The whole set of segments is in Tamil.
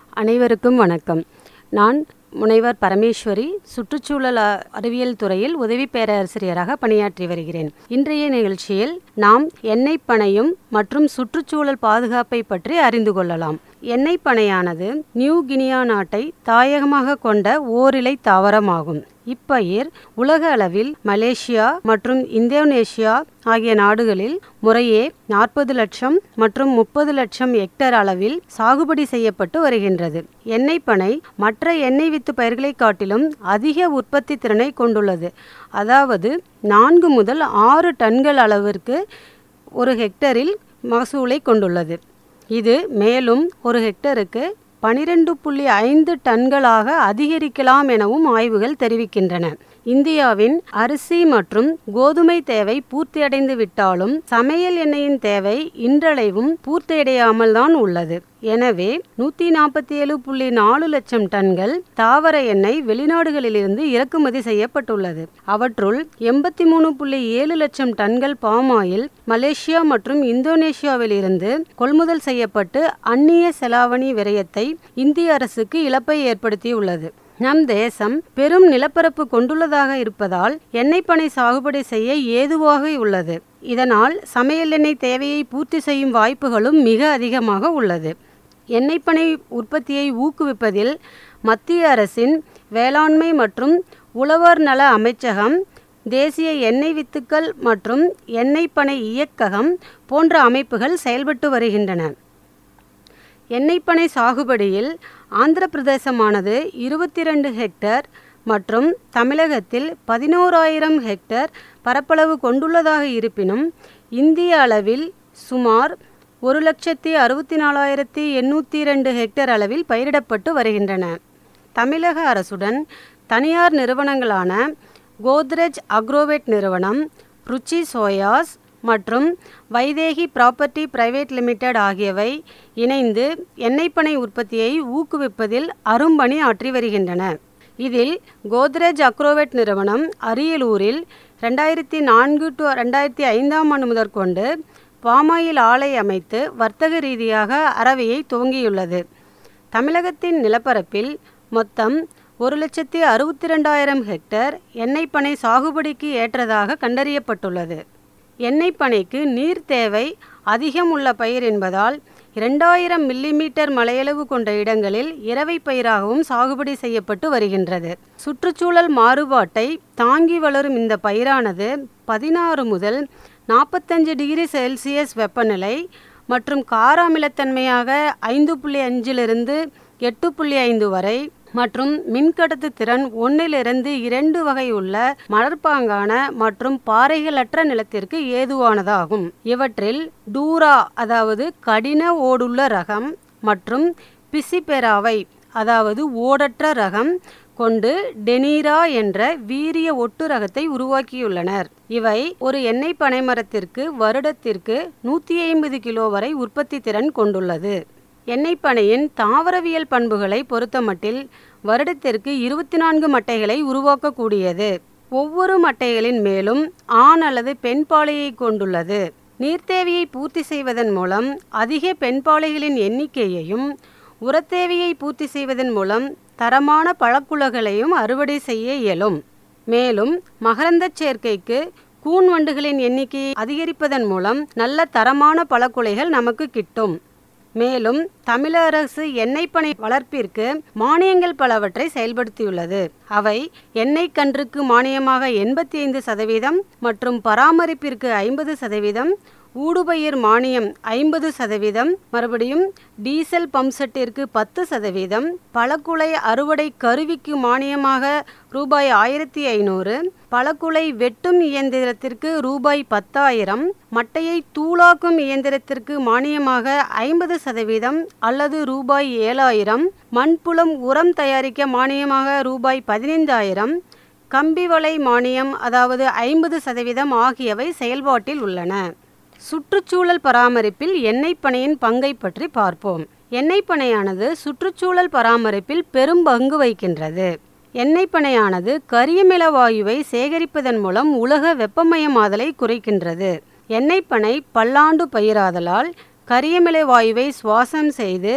அனைவருக்கும் வணக்கம் நான் முனைவர் பரமேஸ்வரி சுற்றுச்சூழல் அ- அறிவியல் துறையில் உதவி பேராசிரியராக பணியாற்றி வருகிறேன் இன்றைய நிகழ்ச்சியில் நாம் எண்ணெய் பனையும் மற்றும் சுற்றுச்சூழல் பாதுகாப்பை பற்றி அறிந்து கொள்ளலாம் எண்ணெய் பனையானது நியூ கினியா நாட்டை தாயகமாக கொண்ட ஓரிலை தாவரமாகும் இப்பயிர் உலக அளவில் மலேசியா மற்றும் இந்தோனேஷியா ஆகிய நாடுகளில் முறையே நாற்பது லட்சம் மற்றும் முப்பது லட்சம் ஹெக்டேர் அளவில் சாகுபடி செய்யப்பட்டு வருகின்றது எண்ணெய் பனை மற்ற எண்ணெய் வித்து பயிர்களை காட்டிலும் அதிக உற்பத்தி திறனை கொண்டுள்ளது அதாவது நான்கு முதல் ஆறு டன்கள் அளவிற்கு ஒரு ஹெக்டரில் மகசூலை கொண்டுள்ளது இது மேலும் ஒரு ஹெக்டருக்கு பனிரெண்டு புள்ளி ஐந்து டன்களாக அதிகரிக்கலாம் எனவும் ஆய்வுகள் தெரிவிக்கின்றன இந்தியாவின் அரிசி மற்றும் கோதுமை தேவை பூர்த்தியடைந்து விட்டாலும் சமையல் எண்ணெயின் தேவை இன்றளவும் பூர்த்தியடையாமல் தான் உள்ளது எனவே நூற்றி நாற்பத்தி ஏழு புள்ளி நாலு லட்சம் டன்கள் தாவர எண்ணெய் வெளிநாடுகளிலிருந்து இறக்குமதி செய்யப்பட்டுள்ளது அவற்றுள் எண்பத்தி மூணு புள்ளி ஏழு லட்சம் டன்கள் பாமாயில் மலேசியா மற்றும் இந்தோனேஷியாவிலிருந்து கொள்முதல் செய்யப்பட்டு அந்நிய செலாவணி விரயத்தை இந்திய அரசுக்கு இழப்பை ஏற்படுத்தியுள்ளது நம் தேசம் பெரும் நிலப்பரப்பு கொண்டுள்ளதாக இருப்பதால் எண்ணெய் பனை சாகுபடி செய்ய ஏதுவாக உள்ளது இதனால் சமையல் எண்ணெய் தேவையை பூர்த்தி செய்யும் வாய்ப்புகளும் மிக அதிகமாக உள்ளது எண்ணெய் பனை உற்பத்தியை ஊக்குவிப்பதில் மத்திய அரசின் வேளாண்மை மற்றும் உழவர் நல அமைச்சகம் தேசிய எண்ணெய் வித்துக்கள் மற்றும் எண்ணெய் பனை இயக்ககம் போன்ற அமைப்புகள் செயல்பட்டு வருகின்றன எண்ணெய் பனை சாகுபடியில் ஆந்திர பிரதேசமானது இருபத்தி ரெண்டு ஹெக்டேர் மற்றும் தமிழகத்தில் பதினோராயிரம் ஹெக்டேர் பரப்பளவு கொண்டுள்ளதாக இருப்பினும் இந்திய அளவில் சுமார் ஒரு லட்சத்தி அறுபத்தி நாலாயிரத்தி எண்ணூற்றி ரெண்டு ஹெக்டேர் அளவில் பயிரிடப்பட்டு வருகின்றன தமிழக அரசுடன் தனியார் நிறுவனங்களான கோத்ரெஜ் அக்ரோவேட் நிறுவனம் ருச்சி சோயாஸ் மற்றும் வைதேகி ப்ராப்பர்ட்டி பிரைவேட் லிமிடெட் ஆகியவை இணைந்து எண்ணெய் பனை உற்பத்தியை ஊக்குவிப்பதில் அரும்பணி ஆற்றி வருகின்றன இதில் கோத்ரெஜ் அக்ரோவேட் நிறுவனம் அரியலூரில் ரெண்டாயிரத்தி நான்கு டு ரெண்டாயிரத்தி ஐந்தாம் ஆண்டு முதற்கொண்டு பாமாயில் ஆலை அமைத்து வர்த்தக ரீதியாக அறவையை துவங்கியுள்ளது தமிழகத்தின் நிலப்பரப்பில் மொத்தம் ஒரு லட்சத்தி அறுபத்தி ரெண்டாயிரம் ஹெக்டேர் எண்ணெய் பனை சாகுபடிக்கு ஏற்றதாக கண்டறியப்பட்டுள்ளது எண்ணெய் பனைக்கு நீர் தேவை அதிகம் உள்ள பயிர் என்பதால் இரண்டாயிரம் மில்லிமீட்டர் மழையளவு கொண்ட இடங்களில் இரவை பயிராகவும் சாகுபடி செய்யப்பட்டு வருகின்றது சுற்றுச்சூழல் மாறுபாட்டை தாங்கி வளரும் இந்த பயிரானது பதினாறு முதல் நாற்பத்தஞ்சு டிகிரி செல்சியஸ் வெப்பநிலை மற்றும் கார அமிலத்தன்மையாக ஐந்து புள்ளி அஞ்சிலிருந்து எட்டு புள்ளி ஐந்து வரை மற்றும் மின்கடத்து திறன் ஒன்றிலிருந்து இரண்டு வகை உள்ள மலர்பாங்கான மற்றும் பாறைகளற்ற நிலத்திற்கு ஏதுவானதாகும் இவற்றில் டூரா அதாவது கடின ஓடுள்ள ரகம் மற்றும் பிசிபெராவை அதாவது ஓடற்ற ரகம் கொண்டு டெனீரா என்ற வீரிய ஒட்டு ரகத்தை உருவாக்கியுள்ளனர் இவை ஒரு எண்ணெய் பனைமரத்திற்கு வருடத்திற்கு நூற்றி ஐம்பது கிலோ வரை உற்பத்தி திறன் கொண்டுள்ளது எண்ணெய் பனையின் தாவரவியல் பண்புகளை பொறுத்தமட்டில் வருடத்திற்கு இருபத்தி நான்கு மட்டைகளை உருவாக்கக்கூடியது ஒவ்வொரு மட்டைகளின் மேலும் ஆண் அல்லது பெண் பாலையை கொண்டுள்ளது நீர்த்தேவையை பூர்த்தி செய்வதன் மூலம் அதிக பெண் பாலைகளின் எண்ணிக்கையையும் உரத்தேவையை பூர்த்தி செய்வதன் மூலம் தரமான பழக்குலகளையும் அறுவடை செய்ய இயலும் மேலும் மகரந்தச் சேர்க்கைக்கு கூன் வண்டுகளின் எண்ணிக்கையை அதிகரிப்பதன் மூலம் நல்ல தரமான பழக்குலைகள் நமக்கு கிட்டும் மேலும் தமிழக அரசு எண்ணெய் பனை வளர்ப்பிற்கு மானியங்கள் பலவற்றை செயல்படுத்தியுள்ளது அவை எண்ணெய் கன்றுக்கு மானியமாக எண்பத்தி ஐந்து சதவீதம் மற்றும் பராமரிப்பிற்கு ஐம்பது சதவீதம் ஊடுபயிர் மானியம் ஐம்பது சதவீதம் மறுபடியும் டீசல் பம்ப் செட்டிற்கு பத்து சதவீதம் பழக்குலை அறுவடை கருவிக்கு மானியமாக ரூபாய் ஆயிரத்தி ஐநூறு பழக்குலை வெட்டும் இயந்திரத்திற்கு ரூபாய் பத்தாயிரம் மட்டையை தூளாக்கும் இயந்திரத்திற்கு மானியமாக ஐம்பது சதவீதம் அல்லது ரூபாய் ஏழாயிரம் மண்புலம் உரம் தயாரிக்க மானியமாக ரூபாய் பதினைந்தாயிரம் கம்பி வலை மானியம் அதாவது ஐம்பது சதவீதம் ஆகியவை செயல்பாட்டில் உள்ளன சுற்றுச்சூழல் பராமரிப்பில் எண்ணெய் பனையின் பங்கை பற்றி பார்ப்போம் எண்ணெய் பனையானது சுற்றுச்சூழல் பராமரிப்பில் பெரும் பங்கு வகிக்கின்றது எண்ணெய் பனையானது கரியமில வாயுவை சேகரிப்பதன் மூலம் உலக வெப்பமயமாதலை குறைக்கின்றது எண்ணெய் பனை பல்லாண்டு பயிராதலால் கரியமிலை வாயுவை சுவாசம் செய்து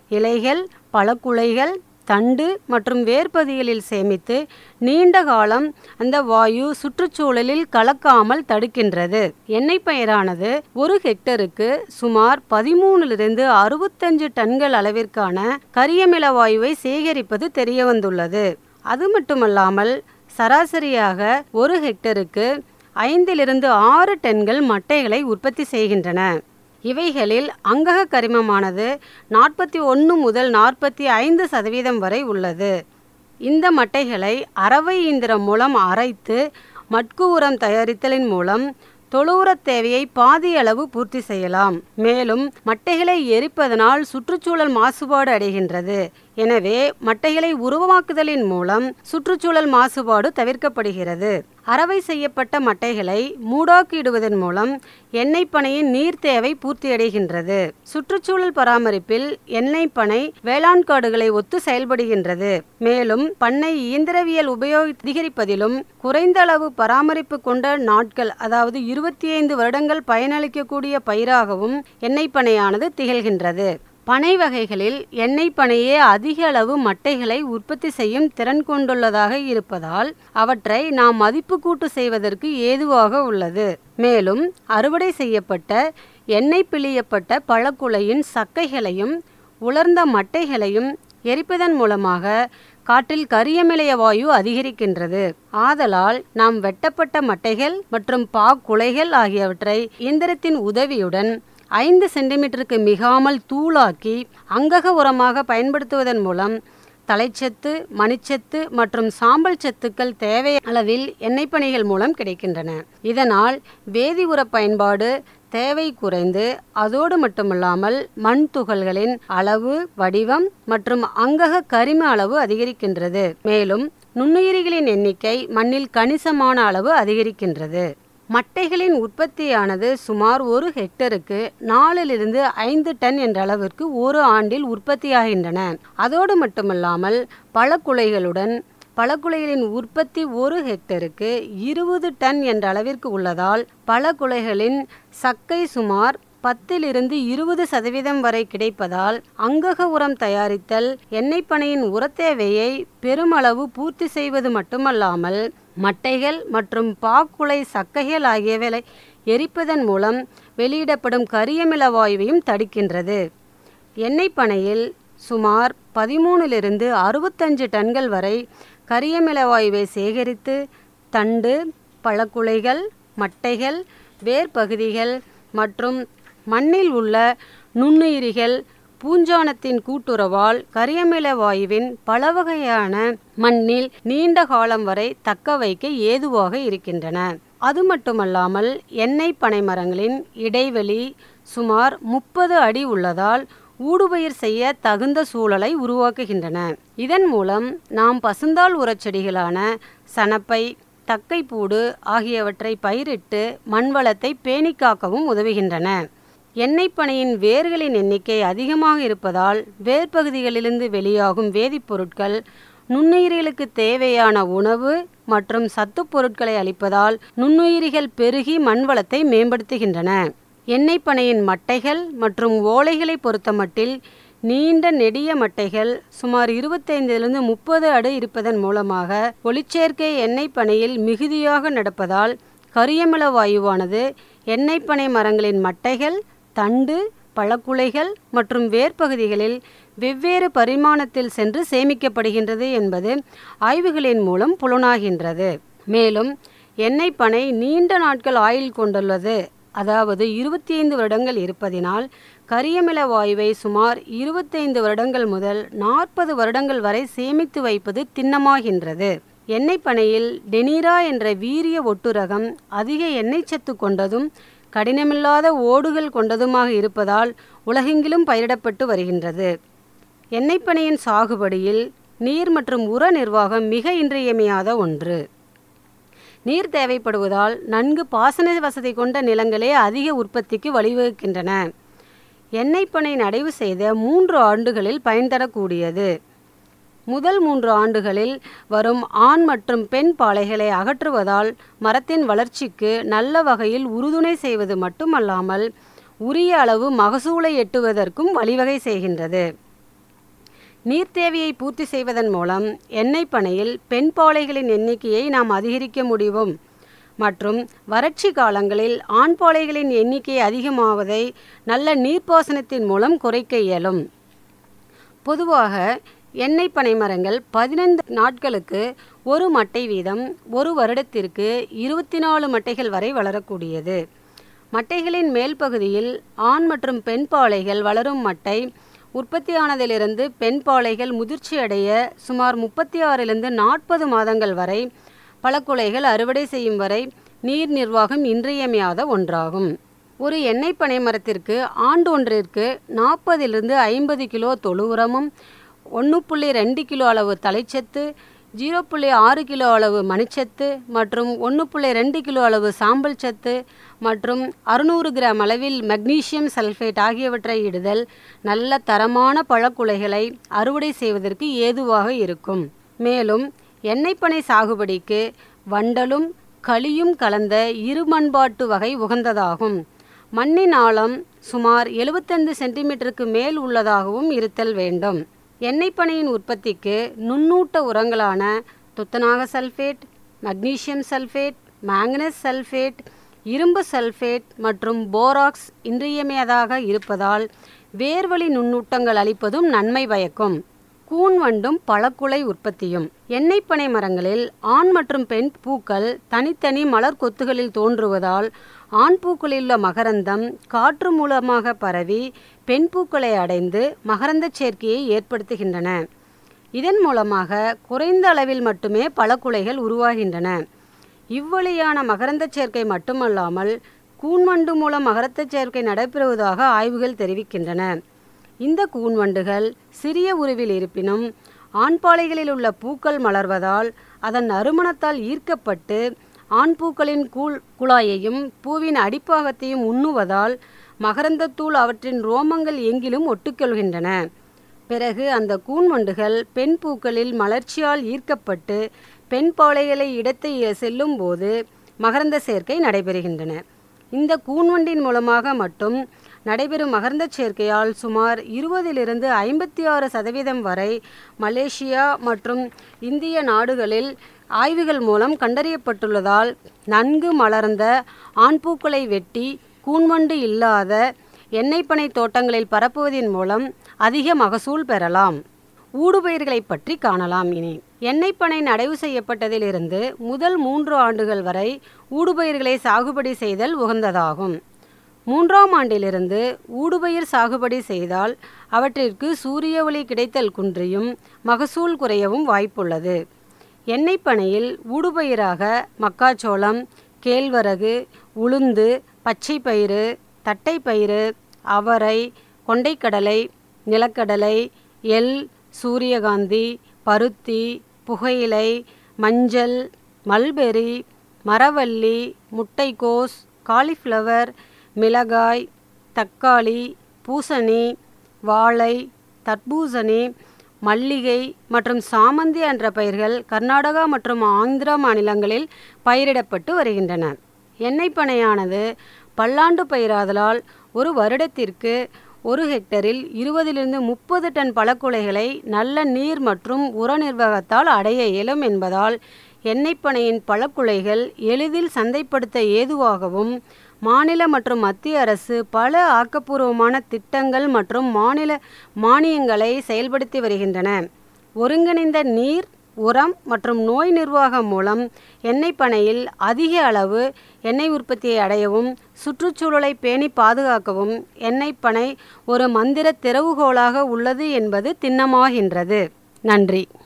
இலைகள் பழக்குலைகள் தண்டு மற்றும் வேர்பகுதிகளில் சேமித்து நீண்ட காலம் அந்த வாயு சுற்றுச்சூழலில் கலக்காமல் தடுக்கின்றது எண்ணெய் பயிரானது ஒரு ஹெக்டருக்கு சுமார் பதிமூணிலிருந்து அறுபத்தஞ்சு டன்கள் அளவிற்கான கரியமில வாயுவை சேகரிப்பது தெரிய வந்துள்ளது அது மட்டுமல்லாமல் சராசரியாக ஒரு ஹெக்டருக்கு ஐந்திலிருந்து ஆறு டன்கள் மட்டைகளை உற்பத்தி செய்கின்றன இவைகளில் அங்கக கரிமமானது நாற்பத்தி ஒன்று முதல் நாற்பத்தி ஐந்து சதவீதம் வரை உள்ளது இந்த மட்டைகளை அரவை இயந்திரம் மூலம் அரைத்து மட்கு உரம் தயாரித்தலின் மூலம் தொழு உரத் தேவையை பாதி அளவு பூர்த்தி செய்யலாம் மேலும் மட்டைகளை எரிப்பதனால் சுற்றுச்சூழல் மாசுபாடு அடைகின்றது எனவே மட்டைகளை உருவமாக்குதலின் மூலம் சுற்றுச்சூழல் மாசுபாடு தவிர்க்கப்படுகிறது அரவை செய்யப்பட்ட மட்டைகளை மூடாக்கிடுவதன் மூலம் எண்ணெய் பனையின் நீர் தேவை பூர்த்தியடைகின்றது சுற்றுச்சூழல் பராமரிப்பில் எண்ணெய் பனை வேளாண் காடுகளை ஒத்து செயல்படுகின்றது மேலும் பண்ணை இயந்திரவியல் உபயோக அதிகரிப்பதிலும் குறைந்த அளவு பராமரிப்பு கொண்ட நாட்கள் அதாவது இருபத்தி ஐந்து வருடங்கள் பயனளிக்கக்கூடிய பயிராகவும் எண்ணெய் பனையானது திகழ்கின்றது பனை வகைகளில் எண்ணெய் பனையே அதிக அளவு மட்டைகளை உற்பத்தி செய்யும் திறன் கொண்டுள்ளதாக இருப்பதால் அவற்றை நாம் மதிப்பு கூட்டு செய்வதற்கு ஏதுவாக உள்ளது மேலும் அறுவடை செய்யப்பட்ட எண்ணெய் பிழியப்பட்ட பழக்குலையின் சக்கைகளையும் உலர்ந்த மட்டைகளையும் எரிப்பதன் மூலமாக காற்றில் கரியமிலைய வாயு அதிகரிக்கின்றது ஆதலால் நாம் வெட்டப்பட்ட மட்டைகள் மற்றும் பாக்குலைகள் ஆகியவற்றை இயந்திரத்தின் உதவியுடன் ஐந்து சென்டிமீட்டருக்கு மிகாமல் தூளாக்கி அங்கக உரமாக பயன்படுத்துவதன் மூலம் தலைச்சத்து மணிச்சத்து மற்றும் சாம்பல் சத்துக்கள் தேவை அளவில் எண்ணெய் பணிகள் மூலம் கிடைக்கின்றன இதனால் வேதி உர பயன்பாடு தேவை குறைந்து அதோடு மட்டுமல்லாமல் மண் துகள்களின் அளவு வடிவம் மற்றும் அங்கக கரிம அளவு அதிகரிக்கின்றது மேலும் நுண்ணுயிரிகளின் எண்ணிக்கை மண்ணில் கணிசமான அளவு அதிகரிக்கின்றது மட்டைகளின் உற்பத்தியானது சுமார் ஒரு ஹெக்டருக்கு நாலிலிருந்து ஐந்து டன் என்ற அளவிற்கு ஒரு ஆண்டில் உற்பத்தியாகின்றன அதோடு மட்டுமல்லாமல் பழக்குலைகளுடன் பழக்குலைகளின் உற்பத்தி ஒரு ஹெக்டருக்கு இருபது டன் என்ற அளவிற்கு உள்ளதால் பழக்குலைகளின் சக்கை சுமார் பத்திலிருந்து இருபது சதவீதம் வரை கிடைப்பதால் அங்கக உரம் தயாரித்தல் எண்ணெய் பனையின் உரத்தேவையை பெருமளவு பூர்த்தி செய்வது மட்டுமல்லாமல் மட்டைகள் மற்றும் பாக்குலை சக்கைகள் ஆகியவை எரிப்பதன் மூலம் வெளியிடப்படும் கரியமில வாயுவையும் தடுக்கின்றது எண்ணெய் பனையில் சுமார் பதிமூணிலிருந்து அறுபத்தஞ்சு டன்கள் வரை கரியமில வாயுவை சேகரித்து தண்டு பழக்குலைகள் மட்டைகள் வேர்பகுதிகள் மற்றும் மண்ணில் உள்ள நுண்ணுயிரிகள் பூஞ்சானத்தின் கூட்டுறவால் கரியமில வாயுவின் பல வகையான மண்ணில் நீண்ட காலம் வரை தக்க வைக்க ஏதுவாக இருக்கின்றன அது மட்டுமல்லாமல் எண்ணெய் பனை மரங்களின் இடைவெளி சுமார் முப்பது அடி உள்ளதால் ஊடுபயிர் செய்ய தகுந்த சூழலை உருவாக்குகின்றன இதன் மூலம் நாம் பசுந்தாள் உரச்செடிகளான சணப்பை தக்கைப்பூடு ஆகியவற்றை பயிரிட்டு மண்வளத்தை பேணிக் காக்கவும் உதவுகின்றன எண்ணெய் பனையின் வேர்களின் எண்ணிக்கை அதிகமாக இருப்பதால் வேர்ப்பகுதிகளிலிருந்து வெளியாகும் வேதிப்பொருட்கள் நுண்ணுயிரிகளுக்கு தேவையான உணவு மற்றும் சத்துப் பொருட்களை அளிப்பதால் நுண்ணுயிரிகள் பெருகி மண்வளத்தை மேம்படுத்துகின்றன எண்ணெய் பனையின் மட்டைகள் மற்றும் ஓலைகளை பொறுத்தமட்டில் நீண்ட நெடிய மட்டைகள் சுமார் இருபத்தைந்திலிருந்து முப்பது அடி இருப்பதன் மூலமாக ஒளிச்சேர்க்கை எண்ணெய் பனையில் மிகுதியாக நடப்பதால் கரியமில வாயுவானது எண்ணெய் பனை மரங்களின் மட்டைகள் தண்டு பழக்குலைகள் மற்றும் வேர்ப்பகுதிகளில் வெவ்வேறு பரிமாணத்தில் சென்று சேமிக்கப்படுகின்றது என்பது ஆய்வுகளின் மூலம் புலனாகின்றது மேலும் எண்ணெய் பனை நீண்ட நாட்கள் ஆயுள் கொண்டுள்ளது அதாவது இருபத்தி ஐந்து வருடங்கள் இருப்பதினால் கரியமில வாயுவை சுமார் இருபத்தைந்து வருடங்கள் முதல் நாற்பது வருடங்கள் வரை சேமித்து வைப்பது திண்ணமாகின்றது எண்ணெய் பனையில் டெனீரா என்ற வீரிய ஒட்டுரகம் அதிக எண்ணெய் சத்து கொண்டதும் கடினமில்லாத ஓடுகள் கொண்டதுமாக இருப்பதால் உலகெங்கிலும் பயிரிடப்பட்டு வருகின்றது எண்ணெய் பனையின் சாகுபடியில் நீர் மற்றும் உர நிர்வாகம் மிக இன்றியமையாத ஒன்று நீர் தேவைப்படுவதால் நன்கு பாசன வசதி கொண்ட நிலங்களே அதிக உற்பத்திக்கு வழிவகுக்கின்றன எண்ணெய் பனை நடைவு செய்த மூன்று ஆண்டுகளில் பயன் தரக்கூடியது முதல் மூன்று ஆண்டுகளில் வரும் ஆண் மற்றும் பெண் பாளைகளை அகற்றுவதால் மரத்தின் வளர்ச்சிக்கு நல்ல வகையில் உறுதுணை செய்வது மட்டுமல்லாமல் உரிய அளவு மகசூலை எட்டுவதற்கும் வழிவகை செய்கின்றது நீர் தேவையை பூர்த்தி செய்வதன் மூலம் எண்ணெய் பனையில் பெண் பாளைகளின் எண்ணிக்கையை நாம் அதிகரிக்க முடியும் மற்றும் வறட்சி காலங்களில் ஆண் பாளைகளின் எண்ணிக்கை அதிகமாவதை நல்ல நீர்ப்பாசனத்தின் மூலம் குறைக்க இயலும் பொதுவாக எண்ணெய் பனை மரங்கள் பதினைந்து நாட்களுக்கு ஒரு மட்டை வீதம் ஒரு வருடத்திற்கு இருபத்தி நாலு மட்டைகள் வரை வளரக்கூடியது மட்டைகளின் மேல் பகுதியில் ஆண் மற்றும் பெண் பாளைகள் வளரும் மட்டை உற்பத்தியானதிலிருந்து பெண் பாளைகள் முதிர்ச்சி அடைய சுமார் முப்பத்தி ஆறிலிருந்து நாற்பது மாதங்கள் வரை பழக்குலைகள் அறுவடை செய்யும் வரை நீர் நிர்வாகம் இன்றியமையாத ஒன்றாகும் ஒரு எண்ணெய் பனை மரத்திற்கு ஆண்டு ஒன்றிற்கு நாற்பதிலிருந்து ஐம்பது கிலோ தொழு உரமும் ஒன்று புள்ளி ரெண்டு கிலோ அளவு தலைச்சத்து ஜீரோ புள்ளி ஆறு கிலோ அளவு மணிச்சத்து மற்றும் ஒன்று புள்ளி ரெண்டு கிலோ அளவு சாம்பல் சத்து மற்றும் அறுநூறு கிராம் அளவில் மெக்னீசியம் சல்ஃபேட் ஆகியவற்றை இடுதல் நல்ல தரமான பழக்குலைகளை அறுவடை செய்வதற்கு ஏதுவாக இருக்கும் மேலும் எண்ணெய் பனை சாகுபடிக்கு வண்டலும் களியும் கலந்த இருமண்பாட்டு வகை உகந்ததாகும் மண்ணின் ஆழம் சுமார் எழுபத்தைந்து சென்டிமீட்டருக்கு மேல் உள்ளதாகவும் இருத்தல் வேண்டும் எண்ணெய் பனையின் உற்பத்திக்கு நுண்ணூட்ட உரங்களான துத்தநாக sulphate magnesium sulphate manganese sulphate இரும்பு சல்ஃபேட் மற்றும் போராக்ஸ் இன்றியமையதாக இருப்பதால் வேர்வழி நுண்ணூட்டங்கள் அளிப்பதும் நன்மை பயக்கும் கூன் வண்டும் பழக்குலை உற்பத்தியும் எண்ணெய் பனை மரங்களில் ஆண் மற்றும் பெண் பூக்கள் தனித்தனி மலர் கொத்துகளில் தோன்றுவதால் ஆண் பூக்களில் உள்ள மகரந்தம் காற்று மூலமாக பரவி பெண் பூக்களை அடைந்து மகரந்த சேர்க்கையை ஏற்படுத்துகின்றன இதன் மூலமாக குறைந்த அளவில் மட்டுமே பழக்குலைகள் உருவாகின்றன இவ்வழியான மகரந்த சேர்க்கை மட்டுமல்லாமல் கூன்வண்டு மூலம் மகரந்த சேர்க்கை நடைபெறுவதாக ஆய்வுகள் தெரிவிக்கின்றன இந்த கூன்வண்டுகள் சிறிய உருவில் இருப்பினும் ஆண்பாளைகளில் உள்ள பூக்கள் மலர்வதால் அதன் நறுமணத்தால் ஈர்க்கப்பட்டு ஆண் பூக்களின் கூழ் குழாயையும் பூவின் அடிப்பாகத்தையும் உண்ணுவதால் மகரந்தத்தூள் அவற்றின் ரோமங்கள் எங்கிலும் ஒட்டுக்கொள்கின்றன பிறகு அந்த கூன்வண்டுகள் பெண் பூக்களில் மலர்ச்சியால் ஈர்க்கப்பட்டு பெண் பாளைகளை இடத்தை செல்லும் போது மகரந்த சேர்க்கை நடைபெறுகின்றன இந்த கூன்வண்டின் மூலமாக மட்டும் நடைபெறும் மகரந்த சேர்க்கையால் சுமார் இருபதிலிருந்து ஐம்பத்தி ஆறு சதவீதம் வரை மலேசியா மற்றும் இந்திய நாடுகளில் ஆய்வுகள் மூலம் கண்டறியப்பட்டுள்ளதால் நன்கு மலர்ந்த ஆண் பூக்களை வெட்டி கூன்வண்டு இல்லாத எண்ணெய் பனை தோட்டங்களில் பரப்புவதன் மூலம் அதிக மகசூல் பெறலாம் ஊடுபயிர்களை பற்றி காணலாம் இனி எண்ணெய் பனை நடவு செய்யப்பட்டதிலிருந்து முதல் மூன்று ஆண்டுகள் வரை ஊடுபயிர்களை சாகுபடி செய்தல் உகந்ததாகும் மூன்றாம் ஆண்டிலிருந்து ஊடுபயிர் சாகுபடி செய்தால் அவற்றிற்கு சூரிய ஒளி கிடைத்தல் குன்றியும் மகசூல் குறையவும் வாய்ப்புள்ளது எண்ணெய் பனையில் ஊடுபயிராக மக்காச்சோளம் கேழ்வரகு உளுந்து பச்சை பயிறு தட்டைப்பயிறு அவரை கொண்டைக்கடலை நிலக்கடலை எள் சூரியகாந்தி பருத்தி புகையிலை மஞ்சள் மல்பெரி மரவள்ளி முட்டைக்கோஸ் காலிஃப்ளவர் மிளகாய் தக்காளி பூசணி வாழை தர்பூசணி மல்லிகை மற்றும் சாமந்தி என்ற பயிர்கள் கர்நாடகா மற்றும் ஆந்திரா மாநிலங்களில் பயிரிடப்பட்டு வருகின்றன எண்ணெய் பனையானது பல்லாண்டு பயிராதலால் ஒரு வருடத்திற்கு ஒரு ஹெக்டரில் இருபதிலிருந்து முப்பது டன் பழக்குலைகளை நல்ல நீர் மற்றும் உர நிர்வாகத்தால் அடைய இயலும் என்பதால் எண்ணெய் பனையின் பழக்குலைகள் எளிதில் சந்தைப்படுத்த ஏதுவாகவும் மாநில மற்றும் மத்திய அரசு பல ஆக்கப்பூர்வமான திட்டங்கள் மற்றும் மாநில மானியங்களை செயல்படுத்தி வருகின்றன ஒருங்கிணைந்த நீர் உரம் மற்றும் நோய் நிர்வாகம் மூலம் எண்ணெய் பனையில் அதிக அளவு எண்ணெய் உற்பத்தியை அடையவும் சுற்றுச்சூழலை பேணி பாதுகாக்கவும் எண்ணெய் பனை ஒரு மந்திர திறவுகோலாக உள்ளது என்பது திண்ணமாகின்றது நன்றி